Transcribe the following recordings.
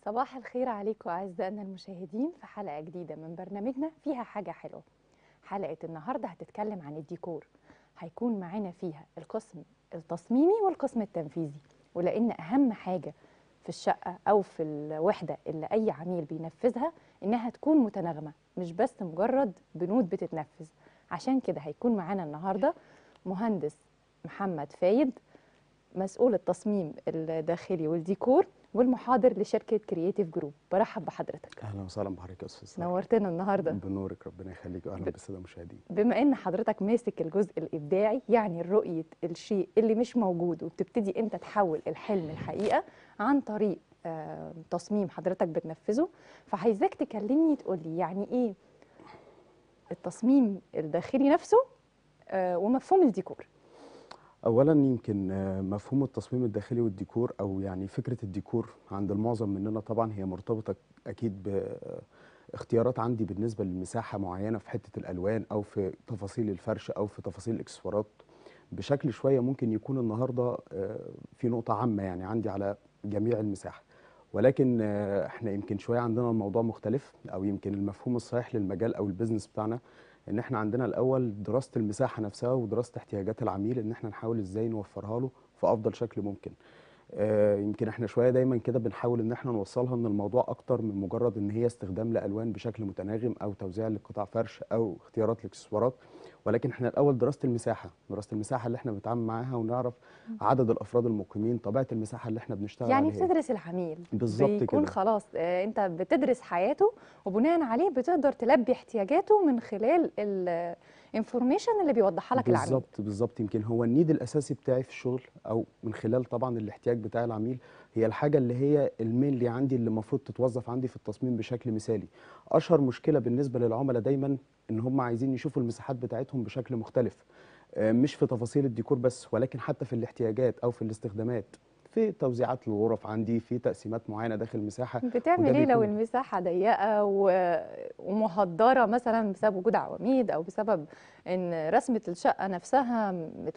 صباح الخير عليكم أعزائنا المشاهدين في حلقة جديدة من برنامجنا فيها حاجة حلوة حلقة النهاردة هتتكلم عن الديكور هيكون معانا فيها القسم التصميمي والقسم التنفيذي ولأن أهم حاجة في الشقة أو في الوحدة اللي أي عميل بينفذها إنها تكون متناغمة مش بس مجرد بنود بتتنفذ عشان كده هيكون معانا النهاردة مهندس محمد فايد مسؤول التصميم الداخلي والديكور والمحاضر لشركه كرييتيف جروب برحب بحضرتك اهلا وسهلا بحضرتك يا استاذ سارة. نورتنا النهارده بنورك ربنا يخليك واهلا ب- بالساده المشاهدين بما ان حضرتك ماسك الجزء الابداعي يعني رؤيه الشيء اللي مش موجود وبتبتدي انت تحول الحلم الحقيقه عن طريق آه، تصميم حضرتك بتنفذه فعايزاك تكلمني تقول لي يعني ايه التصميم الداخلي نفسه آه، ومفهوم الديكور اولا يمكن آه، مفهوم التصميم الداخلي والديكور او يعني فكره الديكور عند المعظم مننا طبعا هي مرتبطه اكيد باختيارات عندي بالنسبه لمساحه معينه في حته الالوان او في تفاصيل الفرش او في تفاصيل الاكسسوارات بشكل شويه ممكن يكون النهارده آه، في نقطه عامه يعني عندي على جميع المساحه ولكن آه، احنا يمكن شويه عندنا الموضوع مختلف او يمكن المفهوم الصحيح للمجال او البيزنس بتاعنا ان احنا عندنا الاول دراسه المساحه نفسها ودراسه احتياجات العميل ان احنا نحاول ازاي نوفرها له في افضل شكل ممكن آه، يمكن احنا شويه دايما كده بنحاول ان احنا نوصلها ان الموضوع اكتر من مجرد ان هي استخدام لالوان بشكل متناغم او توزيع لقطع فرش او اختيارات الاكسسوارات ولكن احنا الاول دراسه المساحه دراسه المساحه اللي احنا بنتعامل معاها ونعرف عدد الافراد المقيمين طبيعه المساحه اللي احنا بنشتغل يعني عليها إيه. بتدرس العميل بالظبط بيكون كده. خلاص آه، انت بتدرس حياته وبناء عليه بتقدر تلبي احتياجاته من خلال الانفورميشن اللي بيوضحها لك العميل بالظبط بالظبط يمكن هو النيد الاساسي بتاعي في الشغل او من خلال طبعا الاحتياج بتاع العميل هي الحاجه اللي هي المين اللي عندي اللي المفروض تتوظف عندي في التصميم بشكل مثالي اشهر مشكله بالنسبه للعملاء دايما ان هم عايزين يشوفوا المساحات بتاعتهم بشكل مختلف آه، مش في تفاصيل الديكور بس ولكن حتى في الاحتياجات او في الاستخدامات في توزيعات الغرف عندي في تقسيمات معينه داخل المساحه بتعمل وده ايه لو بيكون- المساحه ضيقه و... ومهدره مثلا بسبب وجود عواميد او بسبب ان رسمه الشقه نفسها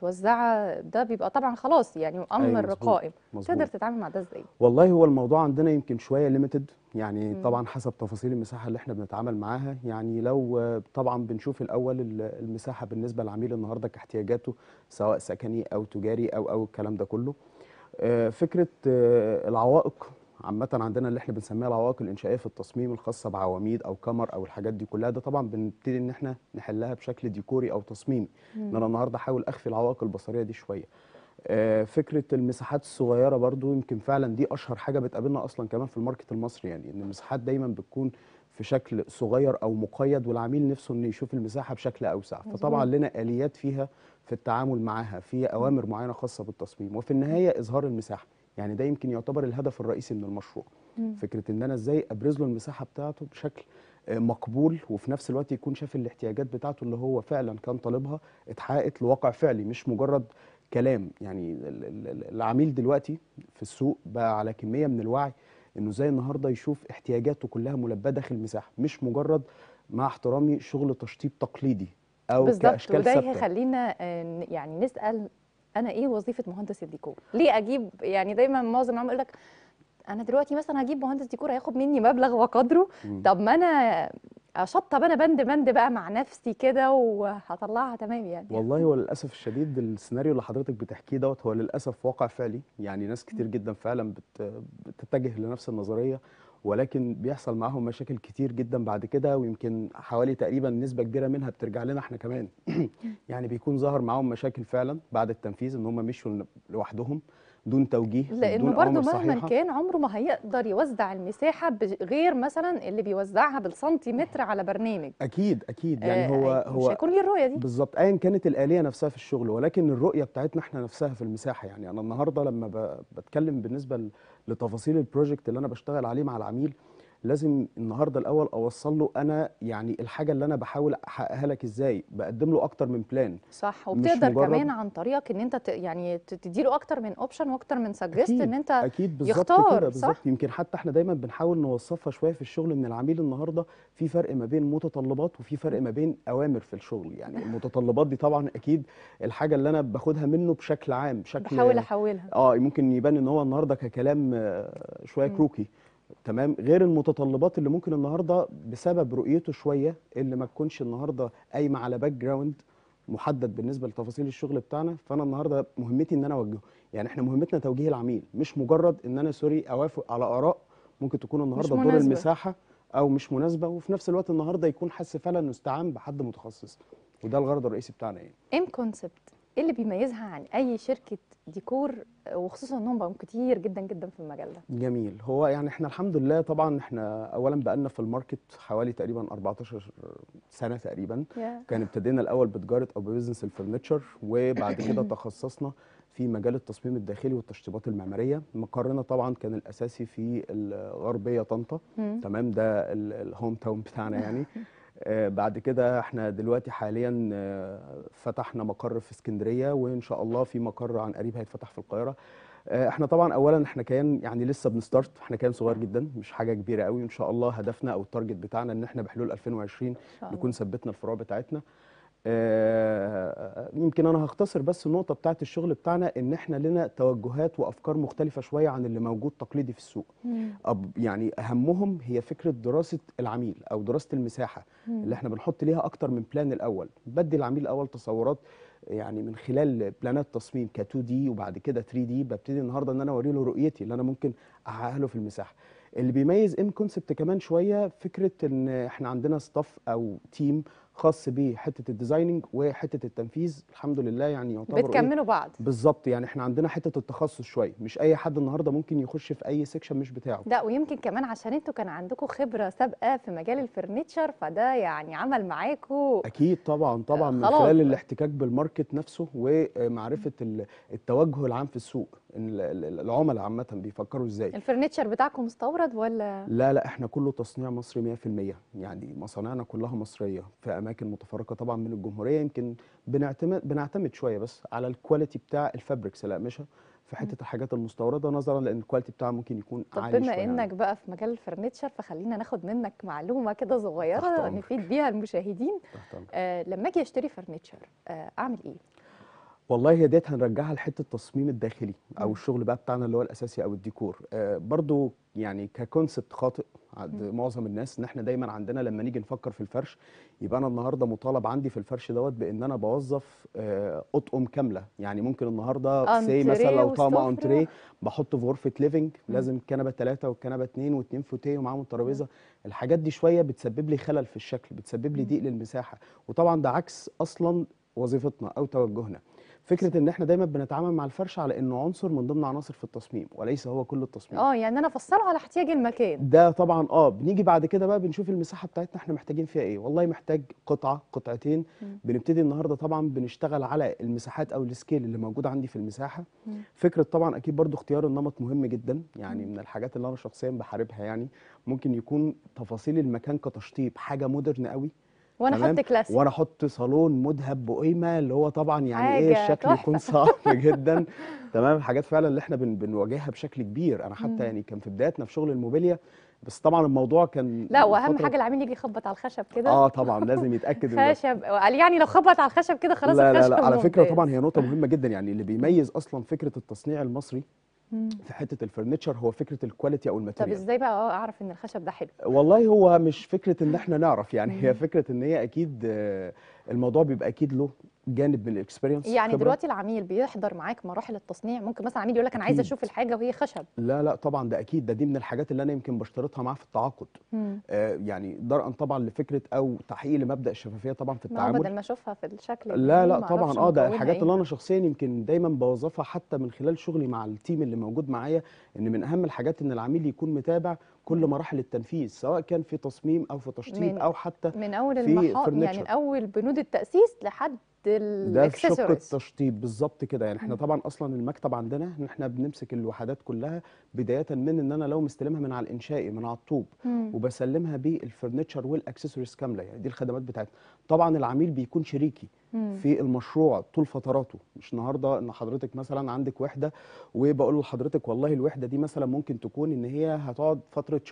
متوزعه ده بيبقى طبعا خلاص يعني امر مظبوط، قائم مظبوط. تقدر تتعامل مع ده ازاي والله هو الموضوع عندنا يمكن شويه ليميتد يعني مم. طبعا حسب تفاصيل المساحه اللي احنا بنتعامل معاها يعني لو آه، طبعا بنشوف الاول ال- المساحه بالنسبه للعميل النهارده كاحتياجاته سواء سكني او تجاري او او الكلام ده كله آه، فكره آه، العوائق عامة عندنا اللي احنا بنسميها العوائق الإنشائية في التصميم الخاصة بعواميد أو كمر أو الحاجات دي كلها ده طبعا بنبتدي إن احنا نحلها بشكل ديكوري أو تصميمي إن أنا النهاردة أحاول أخفي العوائق البصرية دي شوية آه، فكره المساحات الصغيره برضو يمكن فعلا دي اشهر حاجه بتقابلنا اصلا كمان في الماركت المصري يعني ان المساحات دايما بتكون في شكل صغير او مقيد والعميل نفسه انه يشوف المساحه بشكل اوسع فطبعا مظبوط. لنا اليات فيها في التعامل معاها في اوامر معينه خاصه بالتصميم وفي النهايه اظهار المساحه يعني ده يمكن يعتبر الهدف الرئيسي من المشروع مم. فكره ان انا ازاي ابرز له المساحه بتاعته بشكل آه، مقبول وفي نفس الوقت يكون شاف الاحتياجات بتاعته اللي هو فعلا كان طالبها اتحققت لواقع فعلي مش مجرد كلام يعني ال- ال- ال- العميل دلوقتي في السوق بقى على كميه من الوعي انه زي النهارده يشوف احتياجاته كلها ملباه داخل المساحه مش مجرد مع احترامي شغل تشطيب تقليدي او بالظبط كاشكال وده ثابته يخلينا آه، ن- يعني نسال انا ايه وظيفه مهندس الديكور ليه اجيب يعني دايما معظم العملاء يقول لك انا دلوقتي مثلا هجيب مهندس ديكور هياخد مني مبلغ وقدره مم. طب ما انا اشطب انا بند بند بقى مع نفسي كده وهطلعها تمام يعني والله هو للاسف الشديد السيناريو اللي حضرتك بتحكيه دوت هو للاسف واقع فعلي يعني ناس كتير جدا فعلا بت بتتجه لنفس النظريه ولكن بيحصل معاهم مشاكل كتير جدا بعد كده ويمكن حوالي تقريبا نسبه كبيره منها بترجع لنا احنا كمان يعني بيكون ظهر معاهم مشاكل فعلا بعد التنفيذ ان هم مشوا لوحدهم دون توجيه لانه بدون برضو أوامر مهما صحيحة. كان عمره ما هيقدر يوزع المساحه بج- غير مثلا اللي بيوزعها بالسنتيمتر على برنامج اكيد اكيد يعني هو آه، مش هو هيكون ليه الرؤيه دي بالظبط ايا كانت الاليه نفسها في الشغل ولكن الرؤيه بتاعتنا احنا نفسها في المساحه يعني انا النهارده لما ب- بتكلم بالنسبه ل- لتفاصيل البروجكت اللي انا بشتغل عليه مع العميل لازم النهارده الاول اوصل له انا يعني الحاجه اللي انا بحاول احققها لك ازاي بقدم له اكتر من بلان صح مش وبتقدر مجرد- كمان عن طريقك ان انت ت- يعني ت- تديله اكتر من اوبشن واكتر من سجست اكيد ان انت اكيد بالظبط يختار، كده صح؟ بالظبط يمكن حتى احنا دايما بنحاول نوصفها شويه في الشغل ان العميل النهارده في فرق ما بين متطلبات وفي فرق ما بين اوامر في الشغل يعني المتطلبات دي طبعا اكيد الحاجه اللي انا باخدها منه بشكل عام بشكل بحاول احولها اه ممكن يبان ان هو النهارده ككلام آه، شويه مم. كروكي تمام غير المتطلبات اللي ممكن النهارده بسبب رؤيته شويه اللي ما تكونش النهارده قايمه على باك جراوند محدد بالنسبه لتفاصيل الشغل بتاعنا فانا النهارده مهمتي ان انا اوجهه يعني احنا مهمتنا توجيه العميل مش مجرد ان انا سوري اوافق على اراء ممكن تكون النهارده دور مناسبة. المساحه او مش مناسبه وفي نفس الوقت النهارده يكون حاسس فعلا انه استعان بحد متخصص وده الغرض الرئيسي بتاعنا يعني ام كونسبت ايه اللي بيميزها عن اي شركه ديكور وخصوصا انهم بقوا كتير جدا جدا في المجال ده جميل هو يعني احنا الحمد لله طبعا احنا اولا بقالنا في الماركت حوالي تقريبا 14 سنه تقريبا كان ابتدينا الاول بتجاره او ببزنس الفرنتشر وبعد كده تخصصنا في مجال التصميم الداخلي والتشطيبات المعماريه مقرنا طبعا كان الاساسي في الغربيه طنطا مم. تمام ده ال- الهوم تاون بتاعنا يعني آه، بعد كده احنا دلوقتي حاليا آه، فتحنا مقر في اسكندريه وان شاء الله في مقر عن قريب هيتفتح في القاهره آه، احنا طبعا اولا احنا كيان يعني لسه بنستارت احنا كيان صغير جدا مش حاجه كبيره قوي ان شاء الله هدفنا او التارجت بتاعنا ان احنا بحلول 2020 إن شاء الله. نكون ثبتنا الفروع بتاعتنا آه، يمكن انا هختصر بس النقطه بتاعت الشغل بتاعنا ان احنا لنا توجهات وافكار مختلفه شويه عن اللي موجود تقليدي في السوق مم. أب يعني اهمهم هي فكره دراسه العميل او دراسه المساحه مم. اللي احنا بنحط ليها اكتر من بلان الاول بدي العميل الاول تصورات يعني من خلال بلانات تصميم ك 2 دي وبعد كده 3 دي ببتدي النهارده ان انا اوري له رؤيتي اللي انا ممكن احققها له في المساحه اللي بيميز ام كونسبت كمان شويه فكره ان احنا عندنا ستاف او تيم خاص بحته الديزايننج وحته التنفيذ الحمد لله يعني يعتبر إيه؟ بتكملوا بعض بالظبط يعني احنا عندنا حته التخصص شويه مش اي حد النهارده ممكن يخش في اي سيكشن مش بتاعه لا ويمكن كمان عشان انتوا كان عندكم خبره سابقه في مجال الفرنتشر فده يعني عمل معاكم اكيد طبعا طبعا من خلاص خلال بقى. الاحتكاك بالماركت نفسه ومعرفه ال- التوجه العام في السوق ال- ال- العملاء عامه بيفكروا ازاي الفرنتشر بتاعكم مستورد ولا لا لا احنا كله تصنيع مصري 100% يعني مصانعنا كلها مصريه في اماكن متفرقه طبعا من الجمهوريه يمكن بنعتمد بنعتمد شويه بس على الكواليتي بتاع الفابريكس الاقمشه في حته الحاجات المستورده نظرا لان الكواليتي بتاعها ممكن يكون طب عالي بما شويه انك يعني. بقى في مجال الفرنتشر فخلينا ناخد منك معلومه كده صغيره تحت أمرك. نفيد بيها المشاهدين تحت أمرك. آه لما اجي اشتري فرنتشر آه اعمل ايه والله هي ديت هنرجعها لحته التصميم الداخلي او مم. الشغل بقى بتاعنا اللي هو الاساسي او الديكور آه برضو يعني ككونسبت خاطئ عند معظم الناس ان احنا دايما عندنا لما نيجي نفكر في الفرش يبقى انا النهارده مطالب عندي في الفرش دوت بان انا بوظف آه اطقم كامله يعني ممكن النهارده سي أنتريه مثلا لو طقم وسفرة. انتريه بحطه في غرفه ليفنج مم. لازم كنبه ثلاثه والكنبه اثنين واثنين فوتيه ومعاهم الترابيزه الحاجات دي شويه بتسبب لي خلل في الشكل بتسبب لي مم. ضيق للمساحه وطبعا ده عكس اصلا وظيفتنا او توجهنا فكره ان احنا دايما بنتعامل مع الفرش على انه عنصر من ضمن عناصر في التصميم وليس هو كل التصميم اه يعني انا افصله على احتياج المكان ده طبعا اه بنيجي بعد كده بقى بنشوف المساحه بتاعتنا احنا محتاجين فيها ايه والله محتاج قطعه قطعتين مم. بنبتدي النهارده طبعا بنشتغل على المساحات او السكيل اللي موجود عندي في المساحه مم. فكره طبعا اكيد برضو اختيار النمط مهم جدا يعني مم. من الحاجات اللي انا شخصيا بحاربها يعني ممكن يكون تفاصيل المكان كتشطيب حاجه مودرن قوي وانا تمام؟ احط كلاسيك وانا احط صالون مذهب بقيمه اللي هو طبعا يعني ايه حاجة الشكل يكون تحفة. صعب جدا تمام حاجات فعلا اللي احنا بن بنواجهها بشكل كبير انا مم. حتى يعني كان في بداياتنا في شغل الموبيليا بس طبعا الموضوع كان لا واهم فترة- حاجه العميل يجي يخبط على الخشب كده اه طبعا لازم يتاكد ان خشب قال يعني لو خبط على الخشب كده خلاص لا لا الخشب لا على فكره ممتاز. طبعا هي نقطه مهمه جدا يعني اللي بيميز اصلا فكره التصنيع المصري مم. في حته الفرنتشر هو فكره الكواليتي او طب الماتيريال ازاي بقى اه اعرف ان الخشب ده حلو والله هو مش فكره ان احنا نعرف يعني هي مم. فكره ان هي اكيد آه، الموضوع بيبقى اكيد له جانب من الاكسبيرينس يعني دلوقتي العميل بيحضر معاك مراحل التصنيع ممكن مثلا عميل يقول لك انا عايز أكيد. اشوف الحاجه وهي خشب لا لا طبعا ده اكيد ده دي من الحاجات اللي انا يمكن بشترطها معاه في التعاقد مم. آه يعني درءا طبعا لفكره او تحقيق لمبدا الشفافيه طبعا في ما هو بدل التعامل ما اشوفها في الشكل لا الجميل لا ما طبعا أعرفش اه ده مكونها الحاجات إيه. اللي انا شخصيا يمكن دايما بوظفها حتى من خلال شغلي مع التيم اللي موجود معايا ان من اهم الحاجات ان العميل يكون متابع كل مم. مراحل التنفيذ سواء كان في تصميم او في تشطيب من- او حتى من اول في المحا يعني furniture. من اول بنود التاسيس لحد ده في شق الاكسسوارز التشطيب بالظبط كده يعني احنا مم. طبعا اصلا المكتب عندنا ان احنا بنمسك الوحدات كلها بدايه من ان انا لو مستلمها من على الانشائي من على الطوب وبسلمها بالفرنتشر والاكسسوارز كامله يعني دي الخدمات بتاعتنا طبعا العميل بيكون شريكي في المشروع طول فتراته مش النهارده ان حضرتك مثلا عندك وحده وبقول لحضرتك والله الوحده دي مثلا ممكن تكون ان هي هتقعد فتره شهر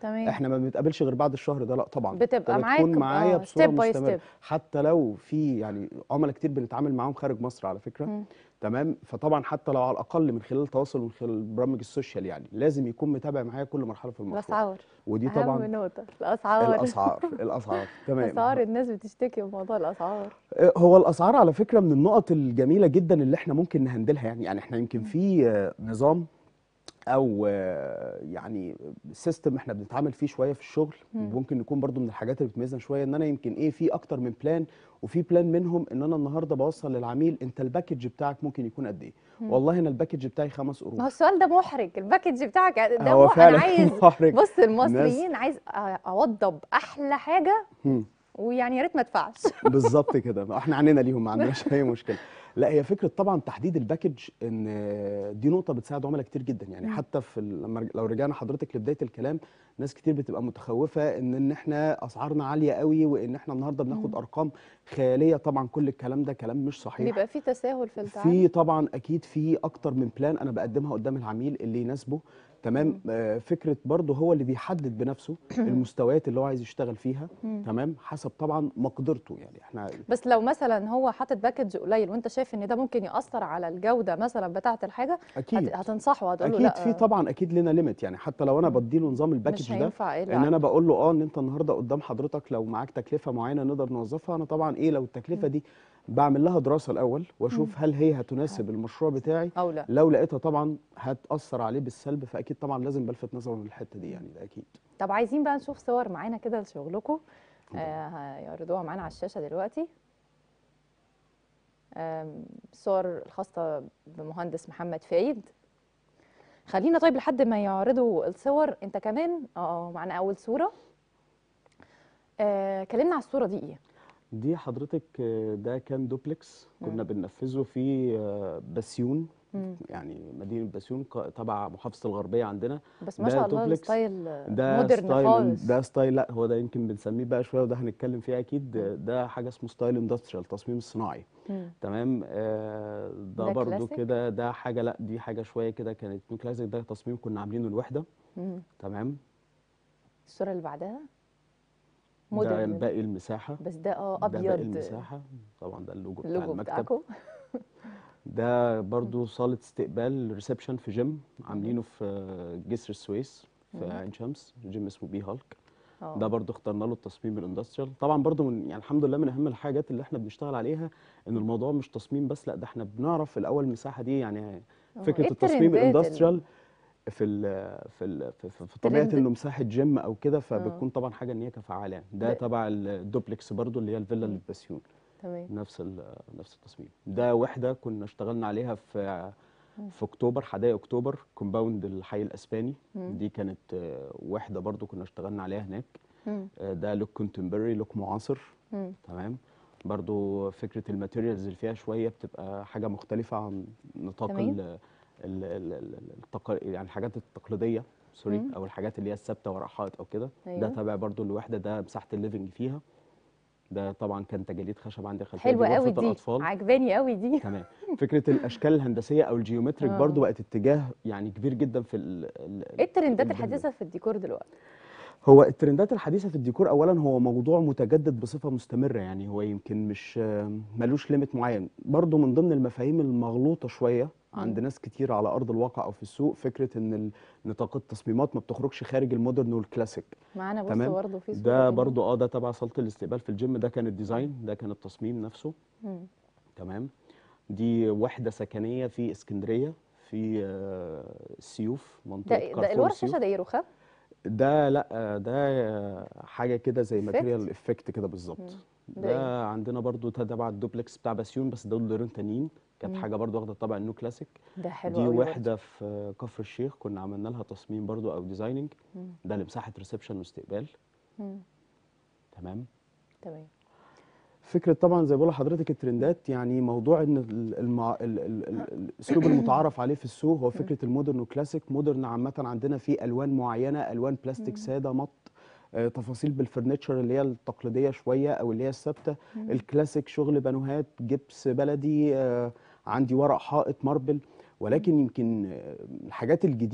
تمام احنا ما بنتقابلش غير بعد الشهر ده لا طبعا بتبقى انت معاك بتكون معايا اه بصوره ستيب باي مستمره ستيب حتى لو في يعني عملاء كتير بنتعامل معاهم خارج مصر على فكره تمام فطبعا حتى لو على الاقل من خلال التواصل من خلال برامج السوشيال يعني لازم يكون متابع معايا كل مرحله في المشروع الاسعار ودي اهم طبعا نقطه الاسعار الاسعار الاسعار تمام اسعار الناس بتشتكي من موضوع الاسعار آه، هو الاسعار على فكره من النقط الجميله جدا اللي احنا ممكن نهندلها يعني يعني احنا يمكن في آه، نظام او آه، يعني سيستم احنا بنتعامل فيه شويه في الشغل مم. ممكن يكون برضو من الحاجات اللي بتميزنا شويه ان انا يمكن ايه في اكتر من بلان وفي بلان منهم ان انا النهارده بوصل للعميل انت الباكج بتاعك ممكن يكون قد ايه مم. والله انا الباكج بتاعي خمس ما هو قروش السؤال ده محرج الباكج بتاعك ده هو مح... انا فعلا عايز محرج بص المصريين عايز أ- اوضب احلى حاجه مم. ويعني يا ريت ما ادفعش بالظبط كده ما احنا عنينا ليهم ما عندناش اي مشكله لا هي فكره طبعا تحديد الباكج ان دي نقطه بتساعد عملاء كتير جدا يعني مم. حتى في ال- لما لو رجعنا حضرتك لبدايه الكلام ناس كتير بتبقى متخوفه ان ان احنا اسعارنا عاليه قوي وان احنا النهارده بناخد مم. ارقام خياليه طبعا كل الكلام ده كلام مش صحيح بيبقى في تساهل في التعامل في طبعا اكيد في اكتر من بلان انا بقدمها قدام العميل اللي يناسبه تمام آه فكره برضه هو اللي بيحدد بنفسه المستويات اللي هو عايز يشتغل فيها مم. تمام حسب طبعا مقدرته يعني احنا بس لو مثلا هو حاطط باكج قليل وانت شايف ان ده ممكن ياثر على الجوده مثلا بتاعه الحاجه هت... اكيد هتنصحه وهتقول له اكيد لا في طبعا اكيد لنا ليميت يعني حتى لو انا مم. بديله نظام مش الباكج ده هينفع الا ان انا بقول له اه ان انت النهارده قدام حضرتك لو معاك تكلفه معينه نقدر نوظفها انا طبعا ايه لو التكلفه دي بعمل لها دراسه الاول واشوف مم. هل هي هتناسب المشروع بتاعي او لا لو لقيتها طبعا هتاثر عليه بالسلب فاكيد طبعا لازم بلفت نظره من الحته دي يعني ده اكيد طب عايزين بقى نشوف صور معانا كده لشغلكم اتفضل. آه هيعرضوها معانا على الشاشه دلوقتي آم، الصور الخاصه بمهندس محمد فايد خلينا طيب لحد ما يعرضوا الصور انت كمان اه معانا اول صوره آه كلمنا على الصوره دي ايه دي حضرتك آه، ده كان دوبلكس كنا مم. بننفذه في آه، بسيون مم. يعني مدينه بسيون ق- تبع محافظه الغربيه عندنا بس ما ده شاء الله دوبلكس. الستايل ده مودرن ستايل خالص ده ستايل لا هو ده يمكن بنسميه بقى شويه وده هنتكلم فيه اكيد مم. ده حاجه اسمه ستايل اندستريال تصميم الصناعي مم. تمام آه ده, ده برضو كلاسيك؟ كده ده حاجه لا دي حاجه شويه كده كانت نيو كلاسيك ده تصميم كنا عاملينه الوحده مم. تمام الصوره اللي بعدها ده مودرن باقي المساحه بس ده اه ده باقي ابيض المساحه طبعا ده اللوجو بتاع اللوجو المكتب بتاعكم ده برضو صالة استقبال ريسبشن في جيم عاملينه في جسر السويس في مم. عين شمس جيم اسمه بي هالك اه ده برضو اخترنا له التصميم الاندستريال طبعا برضو من يعني الحمد لله من اهم الحاجات اللي احنا بنشتغل عليها ان الموضوع مش تصميم بس لا ده احنا بنعرف الاول المساحه دي يعني آه، فكره إيه التصميم الترندات ال- الاندستريال في ال في ال في, في, في طبيعه ترند- انه مساحه جيم او كده فبتكون طبعا حاجه ان هي كفعاله يعني. ده ده- تبع الدوبلكس برضو اللي هي الفيلا اللي في بسيون تمام نفس ال- نفس التصميم ده وحده كنا اشتغلنا عليها في في اكتوبر حدائق اكتوبر كومباوند الحي الاسباني مم. دي كانت آه، وحده برضو كنا اشتغلنا عليها هناك مم. آه، ده لوك كونتمبرري لوك معاصر مم. تمام برضو فكره الماتيريالز اللي فيها شويه بتبقى حاجه مختلفه عن نطاق تمام. ال ال ال ال التق... يعني الحاجات التقليديه سوري مم. او الحاجات اللي هي الثابته ورا حائط او كده أيوة. ده تابع برضو الوحده ده مساحه الليفنج فيها ده طبعا كان تجاليد خشب عندي خلفيه حلوه دي قوي غرفه دي الاطفال عجباني قوي دي تمام فكره الاشكال الهندسيه او الجيومتريك آه. برضو بقت اتجاه يعني كبير جدا في ال ال ايه الترندات المجال ده. الحديثه في الديكور دلوقتي هو الترندات الحديثه في الديكور اولا هو موضوع متجدد بصفه مستمره يعني هو يمكن مش ملوش ليميت معين برضو من ضمن المفاهيم المغلوطه شويه عند مم. ناس كتير على ارض الواقع او في السوق فكره ان ال- نطاق التصميمات ما بتخرجش خارج المودرن والكلاسيك معانا بص تمام. برضه في صوره ده تانية. برضو اه ده تبع صاله الاستقبال في الجيم ده كان الديزاين ده كان التصميم نفسه مم. تمام دي وحده سكنيه في اسكندريه في آه، سيوف منطقه ده ده كارفور الورا سيوف الشاشه ده ايه رخام ده لا ده حاجه كده زي Effect؟ ماتيريال افكت كده بالظبط مم. ده ده عندنا برضو ده تبع الدوبلكس بتاع بسيون بس دول دورين تانيين كانت مم. حاجه برضو واخده طبع النو كلاسيك ده حلو دي قوي برضه. وحده في كفر الشيخ كنا عملنا لها تصميم برضو او ديزايننج مم. ده لمساحه ريسبشن واستقبال مم. تمام تمام فكره طبعا زي ما بقول لحضرتك الترندات يعني موضوع ان ال- المع... ال... ال... ال... الاسلوب المتعارف عليه في السوق هو فكره المودرن والكلاسيك مودرن عامه عندنا فيه الوان معينه الوان بلاستيك ساده مط آه، تفاصيل بالفرنتشر اللي هي التقليديه شويه او اللي هي الثابته مم. الكلاسيك شغل بانوهات جبس بلدي آه، عندي ورق حائط ماربل ولكن يمكن آه، الحاجات الجديده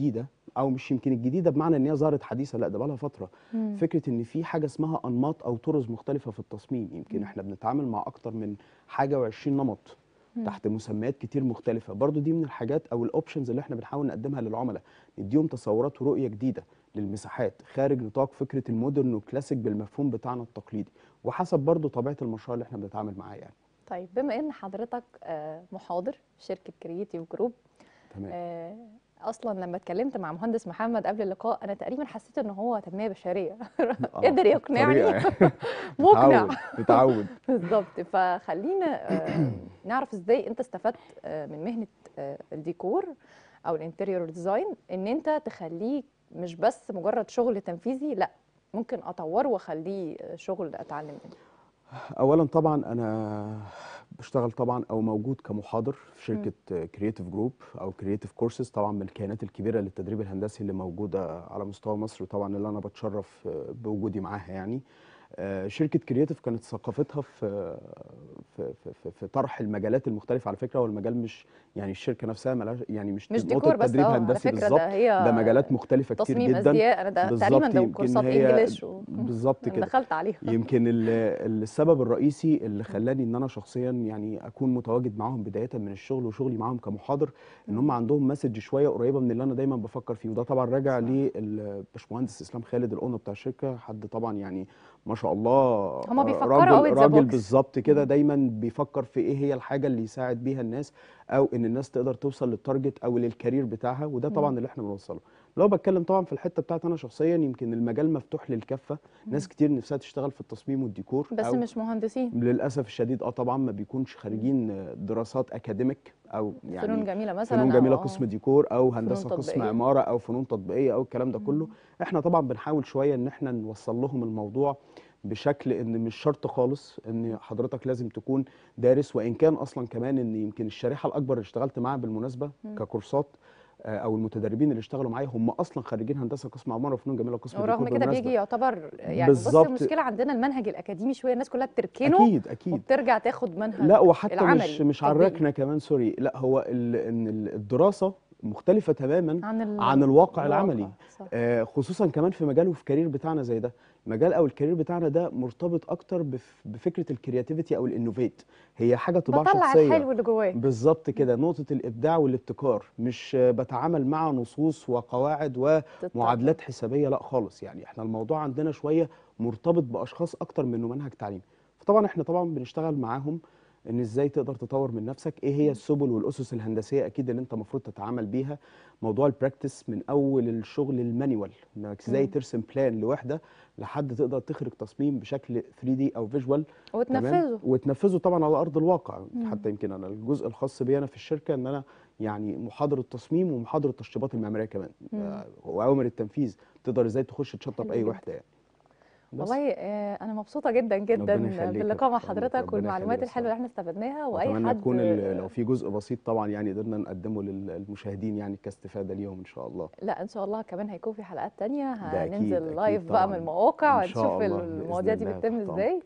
او مش يمكن الجديده بمعنى ان هي ظهرت حديثه لا ده بقى لها فتره مم. فكره ان في حاجه اسمها انماط او طرز مختلفه في التصميم يمكن مم. احنا بنتعامل مع اكتر من حاجه و20 نمط مم. تحت مسميات كتير مختلفه برضو دي من الحاجات او الاوبشنز اللي احنا بنحاول نقدمها للعملاء نديهم تصورات ورؤيه جديده للمساحات خارج نطاق فكره المودرن والكلاسيك بالمفهوم بتاعنا التقليدي وحسب برضو طبيعه المشروع اللي احنا بنتعامل معاه يعني طيب بما ان حضرتك آه، محاضر في شركه كرييتيف جروب تمام آه، اصلا لما اتكلمت مع مهندس محمد قبل اللقاء انا تقريبا حسيت ان هو تنميه بشريه آه، قدر يقنعني طريقة. مقنع نتعود نتعود بالظبط فخلينا آه، نعرف ازاي انت استفدت آه، من مهنه آه، الديكور او الانتريور ديزاين ان انت تخليه مش بس مجرد شغل تنفيذي لا ممكن اطوره واخليه آه، شغل اتعلم منه اولا طبعا انا بشتغل طبعا او موجود كمحاضر في شركه كرييتيف جروب او كرييتيف كورسز طبعا من الكيانات الكبيره للتدريب الهندسي اللي موجوده على مستوى مصر وطبعا اللي انا بتشرف بوجودي معاها يعني آه، شركه كرييتيف كانت ثقافتها في في في, في, في طرح المجالات المختلفه على فكره والمجال مش يعني الشركه نفسها ملهاش يعني مش, مش نقطة ديكور بس تدريب اه على هندسي فكره بالظبط ده هي ده مجالات مختلفه كتير تصميم جدا ازياء انا ده بالظبط تقريبا ده يمكن كورسات هي انجلش و... بالظبط أنا كده دخلت عليها يمكن ال- السبب الرئيسي اللي خلاني ان انا شخصيا يعني اكون متواجد معاهم بدايه من الشغل وشغلي معاهم كمحاضر ان هم عندهم مسج شويه قريبه من اللي انا دايما بفكر فيه وده طبعا راجع صح. للباشمهندس اسلام خالد الاونر بتاع الشركه حد طبعا يعني ما شاء الله هما بيفكروا راجل out of the راجل box. بالظبط كده مم. دايما بيفكر في ايه هي الحاجه اللي يساعد بيها الناس او ان الناس تقدر توصل للتارجت او للكارير بتاعها وده طبعا مم. اللي احنا بنوصله لو بتكلم طبعا في الحته بتاعتي انا شخصيا يمكن المجال مفتوح للكافه ناس كتير نفسها تشتغل في التصميم والديكور بس أو مش مهندسين للاسف الشديد اه طبعا ما بيكونش خارجين دراسات اكاديميك او فنون يعني جميله مثلا فنون أو جميله آه. قسم ديكور او هندسه قسم تطبيقية. عماره او فنون تطبيقيه او الكلام ده كله مم. احنا طبعا بنحاول شويه ان احنا نوصل لهم الموضوع بشكل ان مش شرط خالص ان حضرتك لازم تكون دارس وان كان اصلا كمان ان يمكن الشريحه الاكبر اللي اشتغلت معاها بالمناسبه مم. ككورسات آه، او المتدربين اللي اشتغلوا معايا هم اصلا خريجين هندسه قسم عماره وفنون جميله قسم ورغم ديكور كده بالمناسبة. بيجي يعتبر يعني بص بالظبط. المشكله عندنا المنهج الاكاديمي شويه الناس كلها بتركنه اكيد اكيد وبترجع تاخد منهج لا وحتى مش العملي مش على التطبيقي. الركنه كمان سوري لا هو ال- ان ال- الدراسه مختلفه تماما عن ال... عن الواقع العملي صح. آه، خصوصا كمان في مجال وفي كارير بتاعنا زي ده مجال او الكارير بتاعنا ده مرتبط اكتر بف- بفكره الكرياتيفيتي او الانوفيت هي حاجه طباع بطلع شخصيه الحلو اللي جوايا بالظبط كده نقطه الابداع والابتكار مش آه، بتعامل مع نصوص وقواعد ومعادلات حسابيه لا خالص يعني احنا الموضوع عندنا شويه مرتبط باشخاص اكتر من انه منهج تعليمي فطبعا احنا طبعا بنشتغل معاهم ان ازاي تقدر تطور من نفسك ايه هي السبل والاسس الهندسيه اكيد اللي انت المفروض تتعامل بيها موضوع البراكتس من اول الشغل المانيوال انك ازاي مم. ترسم بلان لوحده لحد تقدر تخرج تصميم بشكل 3 دي او فيجوال وتنفذه وتنفذه طبعا على ارض الواقع مم. حتى يمكن انا الجزء الخاص بي انا في الشركه ان انا يعني محاضر التصميم ومحاضر التشطيبات المعماريه كمان مم. آه، واوامر التنفيذ تقدر ازاي تخش تشطب حلو اي جدا. وحده يعني بس. والله آه، انا مبسوطه جدا جدا ربنا يخليك يا باللقاء مع فندم، حضرتك ربنا والمعلومات يخليك الحلوه اللي احنا استفدناها واي واتمنى حد يكون ال- لو في جزء بسيط طبعا يعني قدرنا نقدمه للمشاهدين يعني كاستفاده ليهم ان شاء الله لا ان شاء الله كمان هيكون في حلقات تانية ده أكيد، هننزل أكيد لايف بقى من طبعاً. المواقع إن شاء ونشوف الله، بإذن المواضيع دي الله بتتم تحت ازاي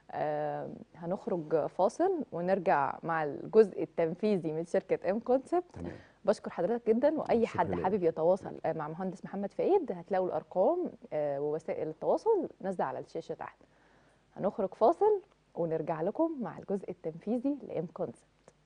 آه هنخرج فاصل ونرجع مع الجزء التنفيذي من شركه ام كونسبت تمام بشكر حضرتك جدا واي شكراً حد ليك. حابب يتواصل آه، مع مهندس محمد فايد هتلاقوا الارقام آه، ووسائل التواصل نازله على الشاشه تحت هنخرج فاصل ونرجع لكم مع الجزء التنفيذي لام كونسبت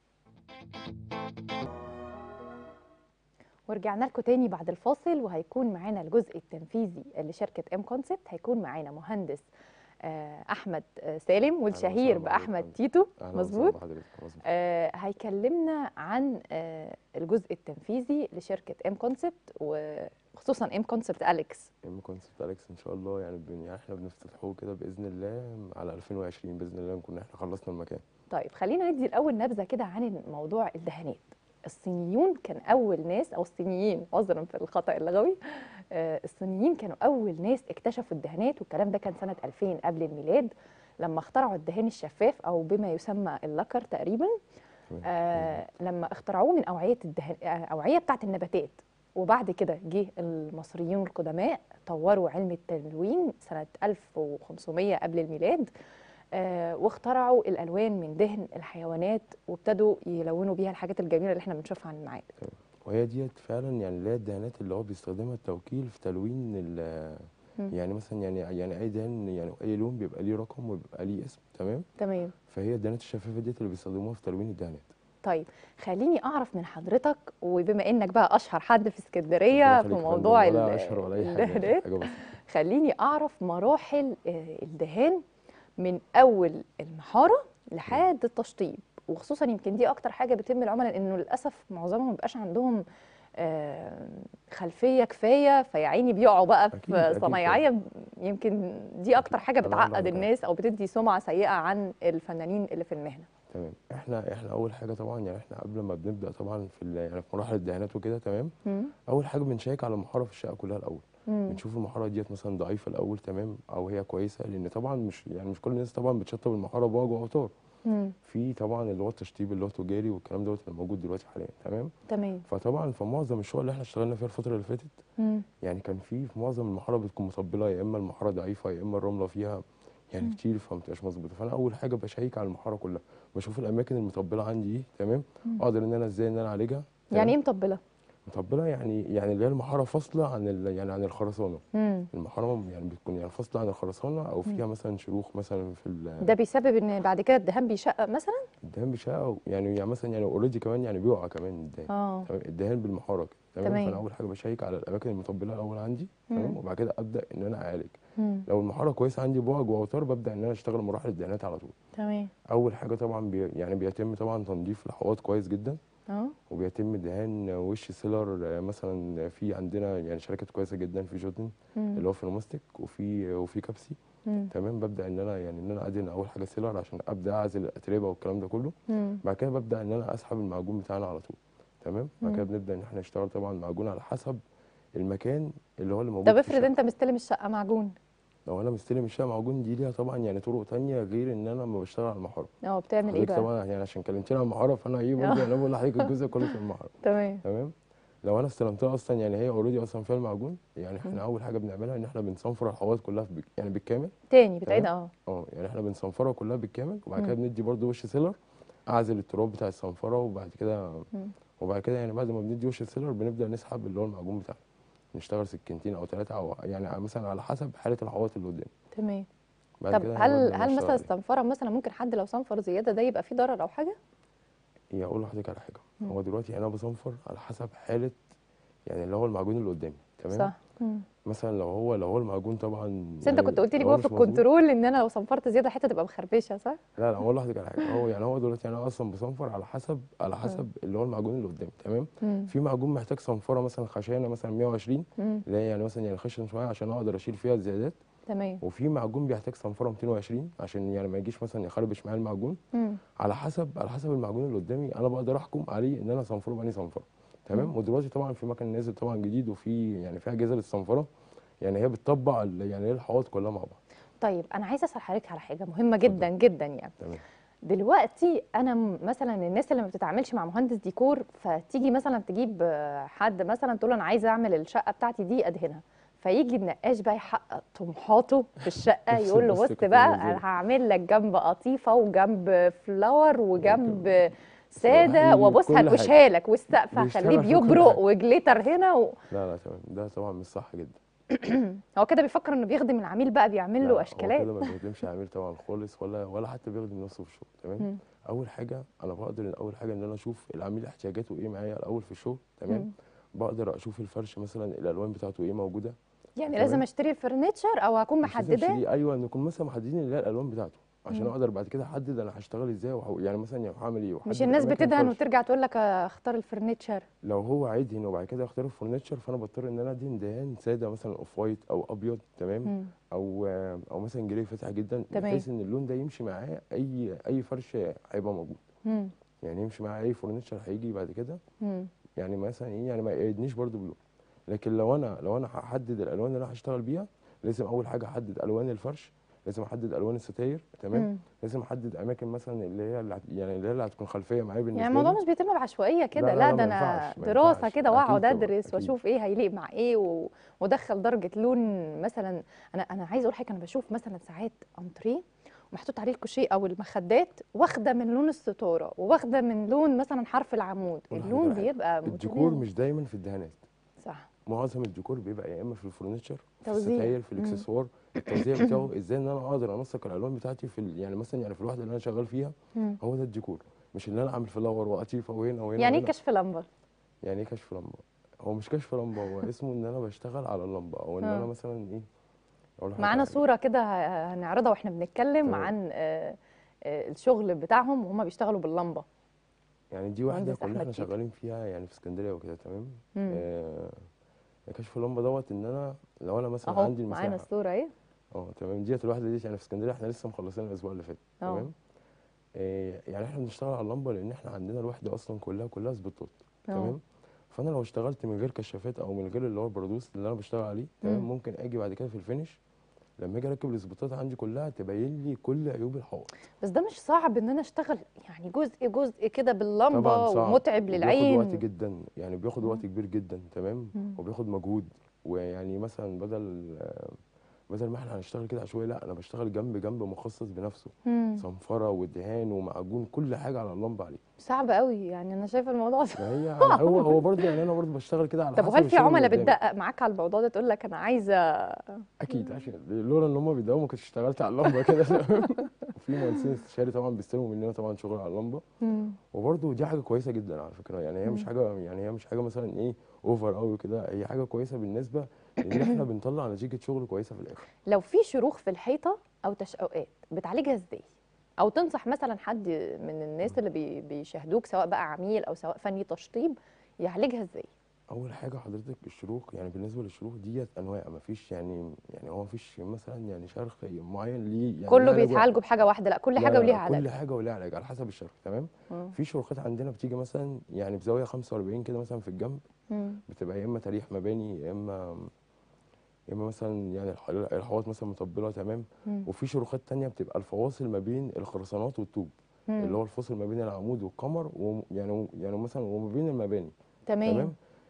ورجعنا لكم تاني بعد الفاصل وهيكون معانا الجزء التنفيذي لشركه ام كونسبت هيكون معانا مهندس آه، احمد آه، سالم والشهير وسهلا باحمد بحضرتك. تيتو أهلا مظبوط وسهلا بحضرتك مظبوط آه، هيكلمنا عن آه، الجزء التنفيذي لشركه ام كونسبت وخصوصا ام كونسبت اليكس ام كونسبت اليكس ان شاء الله يعني, بن يعني احنا بنفتتحوه كده باذن الله على 2020 باذن الله نكون احنا خلصنا المكان طيب خلينا ندي الاول نبذه كده عن موضوع الدهانات الصينيون كان اول ناس او الصينيين عذرا في الخطا اللغوي آه، الصينيين كانوا اول ناس اكتشفوا الدهانات والكلام ده كان سنه 2000 قبل الميلاد لما اخترعوا الدهان الشفاف او بما يسمى اللكر تقريبا تمام. آه لما اخترعوه من اوعيه الدهان آه، اوعيه بتاعه النباتات وبعد كده جه المصريون القدماء طوروا علم التلوين سنه 1500 قبل الميلاد آه واخترعوا الالوان من دهن الحيوانات وابتدوا يلونوا بيها الحاجات الجميله اللي احنا بنشوفها على المعابد وهي ديت فعلا يعني اللي هي الدهانات اللي هو بيستخدمها التوكيل في تلوين ال مم. يعني مثلا يعني يعني اي دهان يعني اي لون بيبقى ليه رقم وبيبقى ليه اسم تمام تمام فهي الدهانات الشفافه ديت اللي بيستخدموها في تلوين الدهانات طيب خليني اعرف من حضرتك وبما انك بقى اشهر حد في ربنا اسكندريه في يخليك يا فندم، موضوع ولا ال- اشهر ولا اي حاجه الدهانات حاجه بسيطه خليني اعرف مراحل آه، الدهان من اول المحاره لحد التشطيب وخصوصا يمكن دي اكتر حاجه بتهم العملاء لانه للاسف معظمهم مبقاش عندهم آه، خلفيه كفايه فيا عيني بيقعوا بقى أكيد، في أكيد صنايعيه يمكن دي اكتر حاجه الله ينور بتعقد عليك. الناس او بتدي سمعه سيئه عن الفنانين اللي في المهنه تمام احنا احنا اول حاجه طبعا يعني احنا قبل ما بنبدا طبعا في ال- يعني في مراحل الدهانات وكده تمام مم. اول حاجه بنشيك على المحاره في الشقه كلها الاول مم. بنشوف المحاره ديت مثلا ضعيفه الاول تمام او هي كويسه لان طبعا مش يعني مش كل الناس طبعا بتشطب المحاره بواج واوتار مم. في طبعا اللي هو التشطيب اللي هو تجاري والكلام دوت اللي موجود دلوقتي حاليا تمام تمام فطبعا في معظم الشغل اللي احنا اشتغلنا فيها الفتره اللي فاتت مم. يعني كان في في معظم المحاره بتكون مطبله يا اما المحاره ضعيفه يا اما الرمله فيها يعني كتير فما بتبقاش مظبوطه فانا اول حاجه بشيك على المحاره كلها بشوف الاماكن المطبله عندي ايه تمام مم. اقدر ان انا ازاي ان انا اعالجها تمام؟ يعني ايه مطبله مطبله يعني يعني اللي هي المحاره فاصله عن ال- يعني عن الخرسانه مم. المحاره يعني بتكون يعني فاصله عن الخرسانه او فيها مثلا شروخ مثلا في ال- ده بيسبب ان بعد كده الدهان بيشقق مثلا الدهان بشقه يعني يعني مثلا يعني اوريدي كمان يعني بيقع كمان الدهان اه تمام الدهان بالمحاره كده تمام تمام. فانا اول حاجه بشيك على الاماكن المطبله الاول عندي مم. تمام وبعد كده ابدا ان انا اعالج مم. لو المحاره كويسه عندي بوج واوتار ببدا ان انا اشتغل مراحل الدهانات على طول تمام اول حاجه طبعا بي يعني بيتم طبعا تنظيف الحواض كويس جدا اه وبيتم دهان وش سيلر آه، مثلا في عندنا يعني شركات كويسه جدا في جوتن مم. اللي هو فينوماستيك وفي وفي كابسي مم. تمام ببدا ان انا يعني ان انا ادهن اول حاجه سيلر عشان ابدا اعزل الاتربه والكلام ده كله مم. بعد كده ببدا ان انا اسحب المعجون بتاعنا على طول تمام بعد كده مم. بنبدا ان احنا نشتغل طبعا معجون على حسب المكان اللي هو اللي موجود طب في افرض الشقة. انت مستلم الشقه معجون لو انا مستلم الشقه معجون دي ليها طبعا يعني طرق تانية غير ان انا لما بشتغل على المحاره اه بتعمل ايه حضرتك بقى طبعا يعني عشان كلمتني عن المحاره فانا ايه برضه يعني انا بقول لحضرتك الجزء كله في المحاره تمام تمام لو انا استلمتها اصلا يعني هي اوريدي اصلا فيها المعجون يعني احنا اول حاجه بنعملها ان احنا بنصنفر الحواض كلها في بك يعني بالكامل تاني بتعيد اه اه يعني احنا بنصنفرها كلها بالكامل وبعد كده مم. بندي برضه وش سيلر اعزل التراب بتاع الصنفره وبعد كده مم. وبعد كده يعني بعد ما بندي وش السيلر بنبدا نسحب اللي هو المعجون بتاعنا نشتغل سكينتين او ثلاثه او يعني مثلا على حسب حاله الحواض اللي قدام تمام بعد طب كده هل هنبدأ هل نشتغل مثلا عليه. الصنفره مثلا ممكن حد لو صنفر زياده ده يبقى فيه ضرر او حاجه هي اقول لحضرتك على حاجه مم. هو دلوقتي انا بصنفر على حسب حاله يعني اللي هو المعجون اللي قدامي تمام صح مم. مثلا لو هو لو هو المعجون طبعا بس انت يعني كنت قلت لي لو هو بقى في مش مظبوط- الكنترول ان انا لو صنفرت زياده الحته تبقى مخربشه صح لا لا اقول لحضرتك على حاجه هو يعني هو دلوقتي انا اصلا بصنفر على حسب على حسب اللي هو المعجون اللي قدامي تمام مم. في معجون محتاج صنفره مثلا خشانه مثلا 120 مم. اللي هي يعني مثلا يعني خشن شويه عشان اقدر اشيل فيها الزيادات تمام وفي معجون بيحتاج صنفره 220 عشان يعني ما يجيش مثلا يخربش معايا المعجون مم. على حسب على حسب المعجون اللي قدامي انا بقدر احكم عليه ان انا صنفره باني صنفره تمام ودلوقتي طبعا في مكان نازل طبعا جديد وفي يعني في اجهزه للصنفره يعني هي بتطبق ال- يعني هي الحواض كلها مع بعض طيب انا عايزه اسال حضرتك على حاجه مهمه جدا جدا يعني تمام دلوقتي انا م- مثلا الناس اللي ما بتتعاملش مع مهندس ديكور فتيجي مثلا تجيب آه، حد مثلا تقول له انا عايزه اعمل الشقه بتاعتي دي ادهنها فيجي النقاش بقى يحقق طموحاته في الشقه نفس يقول له القصة بص كانت بقى بالنسبة لي. انا هعمل لك جنب قطيفه وجنب فلاور وجنب ساده هيجيب وبص كل حاجة. هنقشها لك والسقف هخليه بيشتغل في كل بيجرق حاجة. وجليتر هنا و... لا لا تمام ده طبعا مش صح جدا هو كده بيفكر انه بيخدم العميل بقى بيعمل لا، له هو اشكالات كده ما بيخدمش عميل طبعا خالص ولا ولا حتى بيخدم نفسه في الشغل مم. تمام اول حاجه انا بقدر اول حاجه ان انا اشوف العميل احتياجاته ايه معايا الاول في الشغل تمام مم. بقدر اشوف الفرش مثلا الالوان بتاعته ايه موجوده يعني تمام. لازم اشتري الفرنتشر او اكون مش لازم محدداه أشتريه، ايوه نكون مثلا محددين اللي هي الالوان بتاعته عشان مم. اقدر بعد كده احدد انا هشتغل ازاي وهو- يعني مثلا يعني هعمل ايه مش وأحدد الناس أماكن بتدهن فرش. وترجع تقول لك اختار الفرنتشر لو هو عايدهن وبعد كده يختار الفurniture فانا بضطر ان انا ادهن دهان ساده مثلا اوف وايت او ابيض تمام مم. او او مثلا جراي فاتح جدا تمام. بحيث ان اللون ده يمشي معاه اي اي فرش هيبقى موجود مم. يعني يمشي معاه اي فرنتشر هيجي بعد كده مم. يعني مثلا ايه يعني ما يقيدنيش برضو بلون لكن لو انا لو انا هحدد الالوان اللي انا هشتغل بيها لازم اول حاجه احدد الوان الفرش لازم احدد الوان الستاير تمام مم. لازم احدد اماكن مثلا اللي هي اللي هت- يعني اللي هي اللي هتكون خلفيه معايا بالنسبه يعني الموضوع لي. مش بيتم بعشوائيه كده لا، لا, لا، ده ما انا ينفعش، ما دراسه ينفعش. كده أكيد واقعد طبعاً، ادرس أكيد. واشوف ايه هيليق مع ايه و... وادخل درجه لون مثلا انا انا عايزه اقول حاجه انا بشوف مثلا ساعات انتريه ومحطوط عليه الكوشيه او المخدات واخده من لون الستاره وواخده من لون مثلا حرف العمود أقول لحضرتك اللون على حاجة. بيبقى الديكور متناغم. مش دايما في الدهانات صح معظم الديكور بيبقى يا اما في الفurniture في توزيع. الستاير في مم. الاكسسوار التوزيع بتاعه ازاي ان انا اقدر انسق الالوان بتاعتي في ال- يعني مثلا يعني في الوحده اللي انا شغال فيها مم. هو ده الديكور مش ان انا اعمل فلاور وقطيفه وهنا وهنا يعني ايه وهنا. كشف لمبه يعني ايه كشف لمبه هو مش كشف لمبه هو اسمه ان انا بشتغل على اللمبه او ان آه. انا مثلا ايه اقول لحضرتك معانا على حاجة. صوره كده ه- هنعرضها واحنا بنتكلم تمام. عن آه، آه، الشغل بتاعهم وهم بيشتغلوا باللمبه يعني دي واحده مهندس كنا أحمد احنا تيتو. شغالين فيها يعني في اسكندريه وكده تمام مم. آه كشف اللمبه دوت ان انا لو انا مثلا اهو عندي معانا المساحه الصوره اهي اه تمام ديت الواحده ديت يعني في اسكندريه احنا لسه مخلصين الاسبوع اللي فات اه. تمام آه يعني احنا بنشتغل على اللمبه لان احنا عندنا الوحده اصلا كلها كلها سبوتات اه. تمام فانا لو اشتغلت من غير كشافات او من غير اللي هو البرادوس اللي انا بشتغل عليه تمام مم. ممكن اجي بعد كده في الفينش لما اجي اركب السبوتات عندي كلها تبين لي كل عيوب الحوائط بس ده مش صعب ان انا اشتغل يعني جزء جزء كده باللمبه طبعا صعب ومتعب وبياخد للعين وقت جدا يعني بياخد مم. وقت كبير جدا تمام مم. وبياخد مجهود ويعني مثلا بدل آه، بدل ما احنا هنشتغل كده عشوائي لا انا بشتغل جنب جنب مخصص بنفسه مم. صنفره ودهان ومعجون كل حاجه على اللمبه عليه صعب قوي يعني انا شايفه الموضوع صعب ما هي يعني هو هو برضه يعني انا برضه بشتغل كده على طب حسب وهل في الشغل اللي عملاء قدامي. بتدقق معاك على الموضوع ده تقول لك انا عايزه اكيد عشان لولا ان هم بيدققوا ما كنتش اشتغلت على اللمبه كده وفي مهندسين استشاري طبعا بيستلموا مننا طبعا شغل على اللمبه مم. وبرضه دي حاجه كويسه جدا على فكره يعني هي مش مم. حاجه يعني هي مش حاجه مثلا ايه اوفر قوي كده هي حاجه كويسه بالنسبه ان احنا بنطلع نتيجه شغل كويسه في الاخر لو في شروخ في الحيطه او تشققات بتعالجها ازاي او تنصح مثلا حد من الناس اللي بي- بيشاهدوك سواء بقى عميل او سواء فني تشطيب يعالجها ازاي اول حاجه حضرتك الشروخ يعني بالنسبه للشروخ ديت انواع ما فيش يعني يعني هو ما فيش مثلا يعني شرخ معين ليه يعني كله ليه علاج واحد. بيتعالجوا بحاجه واحده لا كل لا حاجه لا وليها لا، علاج كل حاجه وليها علاج على حسب الشرخ تمام مم. في شروخات عندنا بتيجي مثلا يعني بزاويه 45 كده مثلا في الجنب مم. بتبقى يا اما تريح مباني يا اما يا اما مثلا يعني الح- الحواض مثلا مطبله تمام مم. وفي شروخات تانية بتبقى الفواصل ما بين الخرسانات والطوب مم. اللي هو الفاصل ما بين العمود والقمر وم- يعني يعني مثلا وما بين المباني تمام تمام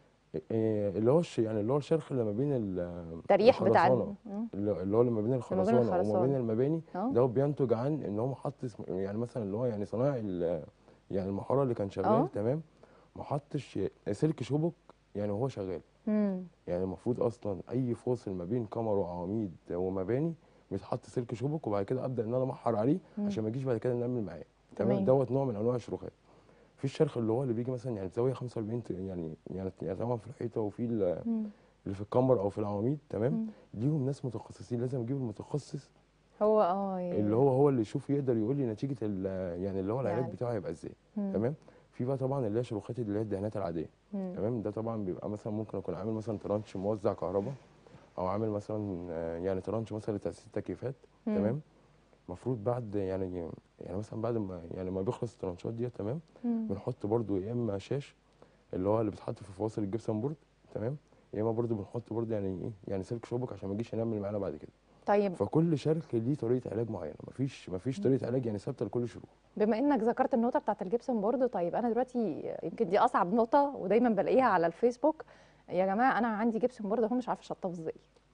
إيه اللي هو الش- يعني اللي هو الشرخ اللي ما بين ال- التريح بتاع الخرسانة. ال- مم. اللي اللي هو اللي ما بين الخرسانه وما الخرسانة. بين المباني اه ده بينتج عن ان هو حط اسم- يعني مثلا اللي هو يعني صنايعي ال- يعني المحاره اللي كان اه. شغال تمام ما حطش سلك شبك يعني وهو شغال مم. يعني المفروض اصلا اي فاصل ما بين كمر وعواميد ومباني بيتحط سلك شبك وبعد كده ابدا ان انا امحر عليه مم. عشان ما يجيش بعد كده نعمل معاه تمام. تمام دوت نوع من انواع الشروخات في الشرخ اللي هو اللي بيجي مثلا يعني بزاويه 45 ت- يعني يعني يعني طبعا في الحيطه وفي ال- مم. اللي في الكمر او في العواميد تمام مم. ليهم ناس متخصصين لازم اجيب المتخصص هو اه ي- اللي هو هو اللي يشوف يقدر يقول لي نتيجه ال- يعني اللي هو العلاج يعني. بتاعه هيبقى ازاي مم. تمام في بقى طبعا اللي هي شروخات اللي هي الدهانات العاديه مم. تمام ده طبعا بيبقى مثلا ممكن اكون عامل مثلا ترانش موزع كهرباء او عامل مثلا آه، يعني ترانش مثلا لتاسيس تكييفات مم. تمام المفروض بعد يعني يعني مثلا بعد ما يعني ما بيخلص الترانشات ديت تمام مم. بنحط برضو يا اما شاش اللي هو اللي بيتحط في فواصل الجبسن بورد تمام يا اما برضو بنحط برضو يعني ايه يعني سلك شبك عشان ما يجيش ينمل معانا بعد كده طيب فكل شرخ ليه طريقه علاج معينه مفيش مفيش طريقه علاج يعني ثابته لكل شروخ بما انك ذكرت النقطه بتاعت الجبسون بورد طيب انا دلوقتي يمكن دي اصعب نقطه ودايما بلاقيها على الفيسبوك يا جماعه انا عندي جبسون بورد اهو مش عارفه اشطبه ازاي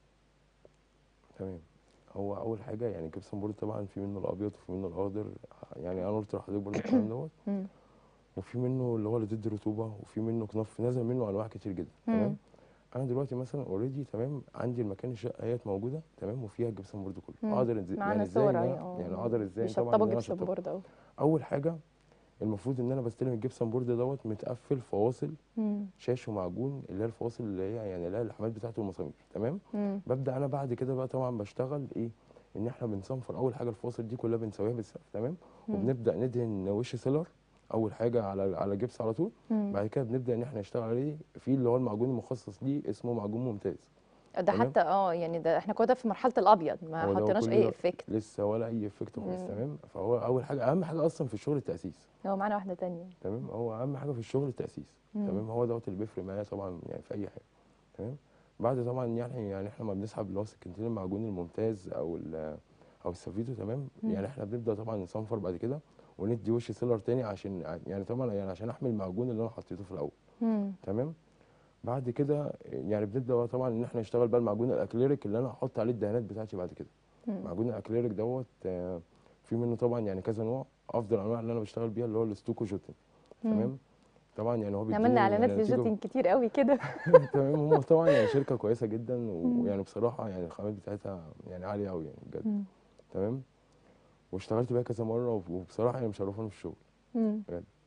تمام هو اول حاجه يعني الجبسن بورد طبعا في منه الابيض وفي منه الاخضر يعني انا قلت لحضرتك برضه الكلام دوت مم. وفي منه اللي هو اللي ضد الرطوبه وفي منه كنف نازل منه انواع كتير جدا مم. تمام انا دلوقتي مثلا اوريدي تمام عندي المكان الشقه اهيت موجوده تمام وفيها الجبسن بورد كله مم. اقدر ازاي معانا يعني ازاي صور إن اهي أنا- اه يعني اقدر ازاي طبعا بيشطبوا ان انا جبسون أشطبه. بورد اهو اول حاجه المفروض ان انا بستلم الجبسن بورد دوت متقفل فواصل مم. شاش ومعجون اللي هي الفواصل اللي هي يعني اللي هي اللحمات بتاعته والمسامير تمام مم. ببدا انا بعد كده بقى طبعا بشتغل ايه ان احنا بنصنفر اول حاجه الفواصل دي كلها بنسويها بالسقف تمام مم. وبنبدا ندهن وش سيلر اول حاجه على على جبس على طول مم. بعد كده بنبدا ان احنا نشتغل عليه في اللي هو المعجون المخصص ليه اسمه معجون ممتاز ده تمام. حتى اه يعني ده احنا كنا في مرحله الابيض ما هو ده حطيناش كل اي ده افكت لسه ولا اي افكت خالص مم. تمام فهو اول حاجه اهم حاجه اصلا في الشغل التاسيس هو معانا واحده تانية تمام هو اهم حاجه في الشغل التاسيس مم. تمام هو دوت اللي بيفرق معايا طبعا يعني في اي حاجه تمام بعد طبعا يعني يعني احنا ما بنسحب اللي هو سكينتين المعجون الممتاز او ال- او السافيتو تمام مم. يعني احنا بنبدا طبعا نصنفر بعد كده وندي وش سيلر تاني عشان يعني طبعا يعني عشان احمي المعجون اللي انا حطيته في الاول مم. تمام بعد كده يعني بنبدا بقى طبعا ان احنا نشتغل بقى المعجون الاكليريك اللي انا هحط عليه الدهانات بتاعتي بعد كده مم. معجون الاكليريك دوت آه، في منه طبعا يعني كذا نوع افضل انواع اللي انا بشتغل بيها اللي هو الاستوكو جوتن مم. تمام طبعا يعني هو بيديني عملنا اعلانات يعني نتيجة- للجوتين كتير قوي كده تمام هم طبعا يعني شركه كويسه جدا مم. ويعني بصراحه يعني الخامات بتاعتها يعني عاليه قوي يعني بجد مم. تمام واشتغلت بيها كذا مره وبصراحه يعني مشرفاني في الشغل مم.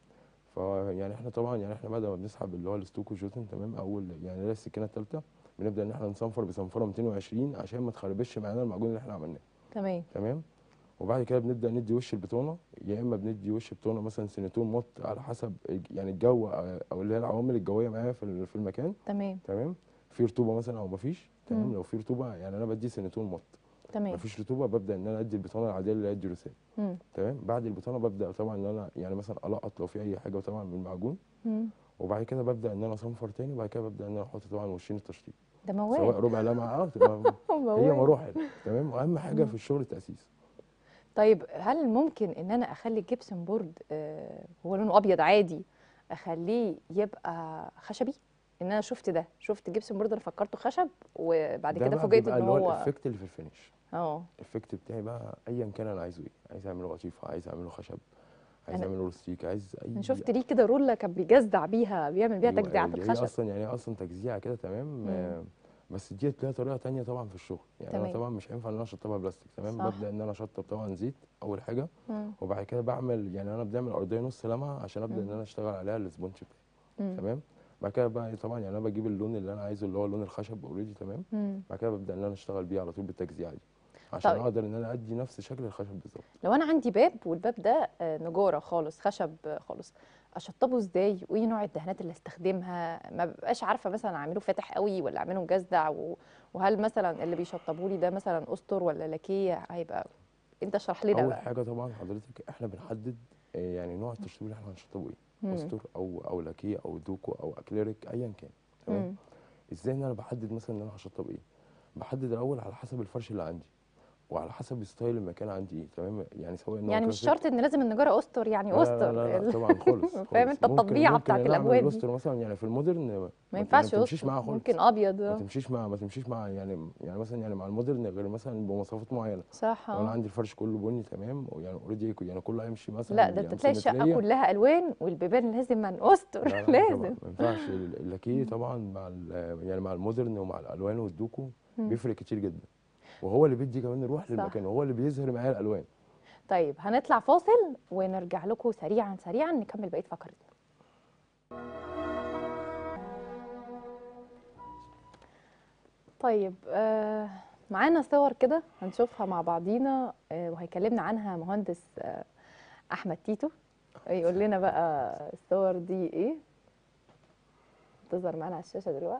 فيعني احنا طبعا يعني احنا بعد ما بنسحب اللي هو الاستوكو جوتن تمام اول يعني اللي هي السكينه الثالثه بنبدا ان احنا نصنفر بصنفره 220 عشان ما تخربش معانا المعجون اللي احنا عملناه تمام تمام وبعد كده بنبدا ندي وش البطانه يا اما بندي وش بطانه مثلا سنتون موت على حسب الج- يعني الجو او اللي هي العوامل الجويه معايا في ال- في المكان تمام تمام في رطوبه مثلا او مفيش تمام مم. لو في رطوبه يعني انا بدي سنتون موت تمام مفيش رطوبه ببدا ان انا ادي البطانه العاديه اللي هي الجيروسيل مم. تمام بعد البطانه ببدا طبعا ان انا يعني مثلا القط لو في اي حاجه طبعا بالمعجون مم. وبعد كده ببدا ان انا اصنفر تاني وبعد كده ببدا ان انا احط طبعا وشين التشطيب ده سواء موال ربع لمعه اه تبقى هي موال مراحل تمام واهم حاجه مم. في الشغل التاسيس طيب هل ممكن ان انا اخلي الجبسن بورد آه هو لونه ابيض عادي اخليه يبقى خشبي ان انا شفت ده شفت جبسن بورد انا فكرته خشب وبعد ده كده بقى فوجئت بيبقى ان اللي هو هو الافكت اللي في الفينش اه الافكت بتاعي بقى ايا كان انا عايزه ايه عايز اعمله قطيفه عايز اعمله خشب عايز أنا- اعمله روستيك عايز اي انا شفت ليه كده روله كان بيجزع بيها بيعمل بيها أيوة، تجزيعات هي الخشب اصلا يعني هي اصلا تجزيعه كده تمام مم. آه، بس ديت ليها طريقه تانية طبعا في الشغل يعني تمام. انا طبعا مش هينفع ان انا اشطبها بلاستيك تمام صح. ببدا ان انا اشطب طبعا زيت اول حاجه مم. وبعد كده بعمل يعني انا بنعمل ارضيه نص لمعه عشان ابدا ان مم. انا اشتغل عليها السبونج بتاعي مم. تمام بعد كده بقى طبعا يعني انا بجيب اللون اللي انا عايزه اللي هو لون الخشب اوريدي تمام مم. بعد كده ببدا ان انا اشتغل بيه على طول بالتجزيعه دي عشان طيب. اقدر ان انا ادي نفس شكل الخشب بالظبط لو انا عندي باب والباب ده آه، نجاره خالص خشب آه، خالص اشطبه ازاي وايه نوع الدهانات اللي استخدمها ما ببقاش عارفه مثلا اعمله فاتح قوي ولا اعمله مجزع و- وهل مثلا اللي بيشطبوا لي ده مثلا اسطر ولا لاكيه هيبقى انت اشرح لنا اول بقى حاجه طبعا حضرتك احنا بنحدد آه، يعني نوع التشطيب اللي احنا هنشطبه ايه مم. استر او او لاكيه او دوكو او اكليريك ايا كان تمام مم. ازاي ان انا بحدد مثلا ان انا هشطب ايه بحدد الاول على حسب الفرش اللي عندي وعلى حسب ستايل المكان عندي ايه تمام يعني سواء ان هو يعني مش كلاسيك- شرط ان لازم النجاره اسطر يعني لا لا اسطر لا, لا, ال- لا طبعا خالص فاهم خالص. انت ممكن- التطبيعه ممكن بتاعت إن أنا أعمل الابواب دي الاستر مثلا يعني في المودرن ما ينفعش تمشيش اسطر معاها خالص ممكن ابيض ما آه. تمشيش مع ما تمشيش مع يعني يعني مثلا يعني مع المودرن غير مثلا بمواصفات معينه صح لو انا اه عندي الفرش كله بني تمام يعني اوريدي يعني كله هيمشي مثلا لا ده يعني انت تلاقي الشقه سيمترية. كلها الوان والبيبان لازم من لا اسطر لا لا طبعا لازم ما ينفعش ال- اللاكيه طبعا مع ال- يعني مع المودرن ومع الالوان والدوكو مم. بيفرق كتير جدا وهو اللي بيدي كمان روح صح. للمكان وهو اللي بيظهر معايا الالوان طيب هنطلع فاصل ونرجع لكم سريعا سريعا نكمل بقيه فقرتنا طيب آه معانا صور كده هنشوفها مع بعضينا آه وهيكلمنا عنها مهندس آه احمد تيتو يقول لنا بقى الصور دي ايه تظهر معانا على الشاشه دلوقتي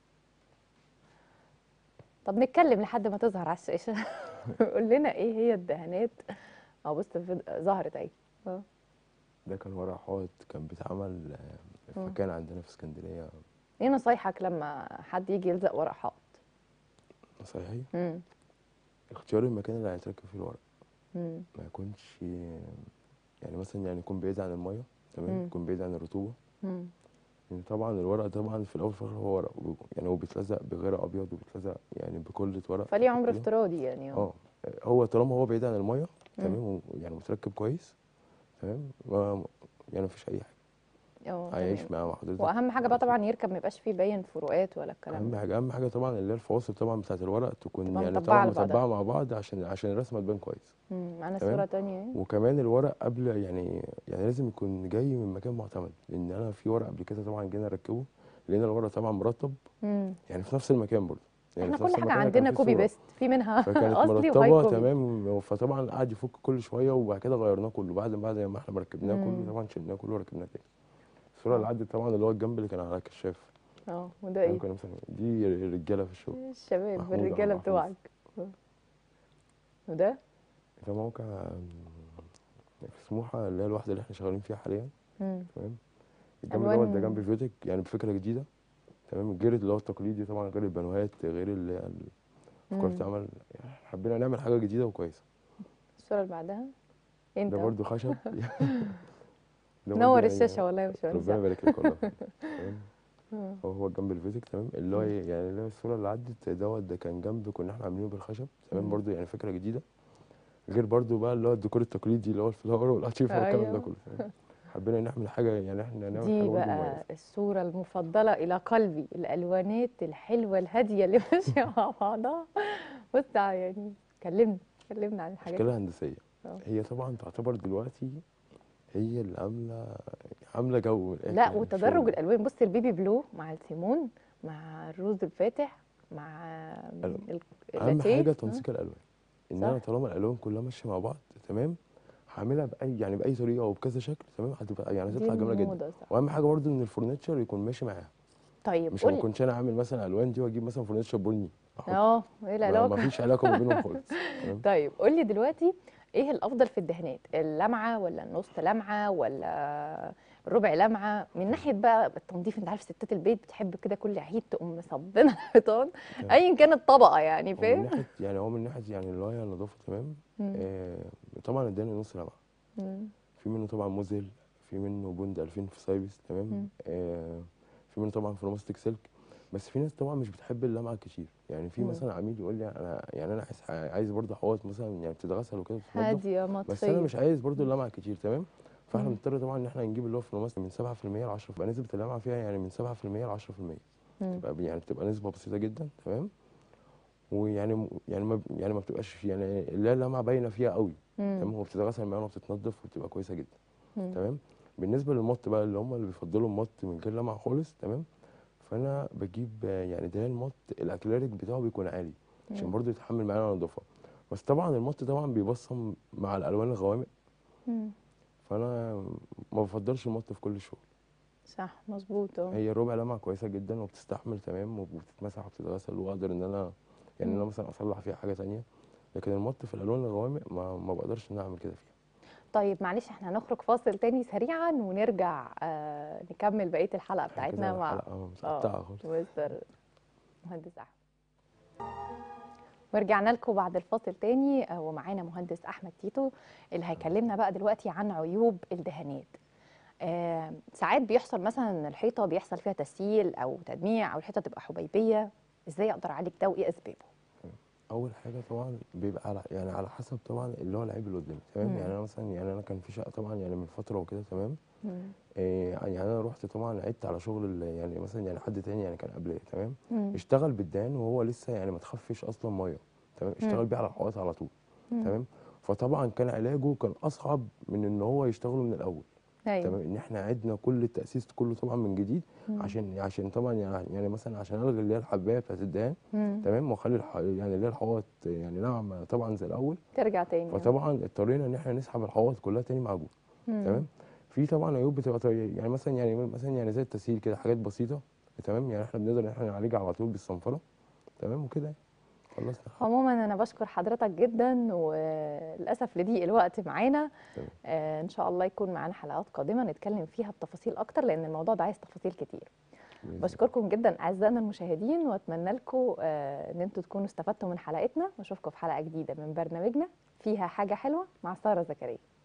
طب نتكلم لحد ما تظهر على الشاشه قول لنا ايه هي الدهانات اه بص في- ظهرت اهي اه ده كان ورق حائط كان بيتعمل آه، مم. فكان عندنا في اسكندريه ايه نصايحك لما حد يجي يلزق ورق حائط صحيح امم اختيار المكان اللي هيتركب فيه الورق امم ما يكونش يعني مثلا يعني يكون بعيد عن الميه تمام مم. يكون بعيد عن الرطوبه امم يعني طبعا الورق طبعا في الاول وفي الاخر هو ورق وب- يعني هو بيتلزق بغير ابيض وبيتلزق يعني بكل ورق فليه عمر كده. افتراضي يعني اه هو طالما هو بعيد عن الميه مم. تمام يعني متركب كويس تمام ما يعني مفيش اي حاجه اه هيعيش تمام. معاه مع حضرتك واهم حاجه بقى طبعا يركب ما يبقاش فيه باين فروقات ولا الكلام اهم ده حاجه اهم حاجه طبعا اللي هي الفواصل طبعا بتاعه الورق تكون تبقى يعني مطبعة طبعا لبعضها. مطبعه مع بعض عشان عشان الرسمه تبان كويس امم معانا تمام. صوره تانية اهي وكمان الورق قبل يعني يعني لازم يكون جاي من مكان معتمد لان انا في ورق قبل كده طبعا جينا نركبه لقينا الورق طبعا مرطب امم يعني في نفس المكان برضه يعني احنا في كل نفس حاجه المكان كان عندنا فيه كوبي صورة. بيست في منها فكانت اصلي وهاي مرطبه كوبي تمام فطبعا قعد يفك كل شويه وبعد كده غيرناه كله بعد بعد ما احنا مركبناه مم. كله طبعا شلناه كله وركبناه تاني الصوره اللي عدت طبعا اللي هو الجنب اللي كان على الكشاف اه وده ايه ممكن مثلا دي رجاله في الشغل الشباب محمود الرجاله عبد الحفيظ. بتوعك آه. وده ده موقع آم، في سموحه اللي هي الواحده اللي احنا شغالين فيها حاليا امم تمام الجنب دوت ده ألوان- جنب فيوتك يعني بفكره جديده تمام غير اللي هو التقليدي طبعا غير البانوهات غير اللي هي الافكار مم. بتعمل حبينا نعمل حاجه جديده وكويسه الصوره اللي بعدها انت ده أهو. برضو خشب ده برضو نور يعني الشاشه والله يا ربنا باشمهندس يبارك لك والله تمام آه. هو هو جنب الفيزيك تمام اللي هو مم. إيه، يعني اللي هو الصوره اللي عدت دوت ده كان جنب كنا احنا عاملينه بالخشب تمام مم. برضو يعني فكره جديده غير برضو بقى اللي هو الديكور التقليدي اللي هو الفلاور والقطيفه والكلام ده أيوة. كله فاهم؟ حبينا نعمل حاجه يعني احنا نعمل دي حاجه برضو بقى مميزه الصورة المفضلة إلى قلبي الألوانات الحلوة الهادية اللي ماشية مع بعضها بص يعني كلمنا كلمنا عن الحاجات دي. مشكله هندسيه آه. هي طبعا تعتبر دلوقتي هي اللي عامله عامله جو من الآخر لا يعني وتدرج شغل. الألوان بص البيبي بلو مع السيمون مع الروز الفاتح مع ال- اهم اللاتيه. حاجه آه. تنسيق الالوان ان صح. انا طالما الالوان كلها ماشيه مع بعض تمام هعملها باي يعني باي طريقه وبكذا شكل تمام هتبقى يعني دي هتطلع جميله جدا الموضة صح. واهم حاجه برضو ان الفurniture يكون ماشي معاها طيب مش ما قول اكونش انا عامل مثلا الوان دي واجيب مثلا فرنتشر بني أحط. اه ايه ما العلاقة فيش علاقه ما بينهم خالص تمام؟ طيب قول لي دلوقتي ايه الافضل في الدهانات اللمعه ولا النص لمعه ولا ربع لمعه من ناحيه بقى التنظيف انت عارف ستات البيت بتحب كده كل عيد تقوم مصبنه الحيطان ايا كانت الطبقه يعني هو من فاهم ناحيه يعني هو من ناحيه يعني اللي هي النظافه تمام مم. آه طبعا اداني نص لمعه مم. في منه طبعا موزل في منه بوند 2000 في سايبس مم. تمام آه في منه طبعا فلوماستيك سلك بس في ناس طبعا مش بتحب اللمعه كتير يعني في مم. مثلا مثلا عميل يقول لي انا يعني انا عايز عايز برضه حوائط مثلا يعني بتتغسل وكده بتتنضف هاديه بس انا مطفيه مش عايز برضو اللمعه كتير تمام فاحنا مم. بنضطر طبعا ان احنا نجيب اللي هو فلوماستر من 7% ل 10% يبقى نسبه اللمعه فيها يعني من 7% ل 10% مم. تبقى يعني بتبقى نسبه بسيطه جدا تمام ويعني يعني ما يعني ما بتبقاش يعني اللي هي اللمعه باينه فيها قوي تمام مم. وبتتغسل معانا وبتتنضف وبتبقى كويسه جدا مم. تمام بالنسبه للمط بقى اللي هم اللي بيفضلوا المط من غير لمعه خالص تمام فانا بجيب آه، يعني ده المط الاكليريك بتاعه بيكون عالي عشان مم. برضو يتحمل معانا النظافه بس طبعا المط طبعا بيبصم مع الالوان الغوامق مم. فانا ما بفضلش المط في كل الشغل صح مظبوط اه هي الربع لمعه كويسه جدا وبتستحمل تمام وبتتمسح وبتتغسل واقدر ان انا يعني مم. انا مثلا اصلح فيها حاجه تانية لكن المط في الالوان الغوامق ما, ما بقدرش ان أنا اعمل كده فيها طيب معلش احنا هنخرج فاصل تاني سريعا ونرجع آه نكمل بقيه الحلقه إحنا كده بتاعتنا مع الحلقة متقطعه خالص مستر مهندس احمد ورجعنا لكم بعد الفاصل تاني آه، ومعانا مهندس احمد تيتو اللي هيكلمنا بقى دلوقتي عن عيوب الدهانات آه ساعات بيحصل مثلا ان الحيطه بيحصل فيها تسييل او تدميع او الحيطه تبقى حبيبيه ازاي اقدر اعالج ده وايه اسبابه اول حاجه طبعا بيبقى على يعني على حسب طبعا اللي هو العيب اللي قدامي تمام مم. يعني انا مثلا يعني انا كان في شقه طبعا يعني من فتره وكده تمام مم. إيه يعني انا رحت طبعا عدت على شغل ال- يعني مثلا يعني حد تاني يعني كان قبلي تمام مم. اشتغل بالدهان وهو لسه يعني ما تخفش اصلا ميه تمام اشتغل بيه على الحوائط على طول مم. تمام فطبعا كان علاجه كان اصعب من ان هو يشتغله من الاول ايوه تمام ان احنا عدنا كل التاسيس كله طبعا من جديد مم. عشان عشان طبعا يعني يعني مثلا عشان الغي اللي هي الحبايه بتاعت الدهان مم. تمام واخلي الح... يعني اللي هي الحوائط يعني ناعمه طبعا زي الاول ترجع تاني فطبعا اضطرينا ان احنا نسحب الحوائط كلها تاني معجون مم. تمام في طبعا عيوب بتبقى طي- يعني مثلا يعني مثلا يعني زي التسهيل كده حاجات بسيطه تمام يعني احنا بنقدر ان احنا نعالجها على طول بالصنفره تمام وكده يعني. خلصنا عموما انا بشكر حضرتك جدا وللاسف لضيق الوقت معانا تمام. آه ان شاء الله يكون معانا حلقات قادمه نتكلم فيها بتفاصيل اكتر لان الموضوع ده عايز تفاصيل كتير بإذن بشكركم جدا اعزائنا المشاهدين واتمنى لكم آه ان انتم تكونوا استفدتوا من حلقتنا واشوفكم في حلقه جديده من برنامجنا فيها حاجه حلوه مع ساره زكريا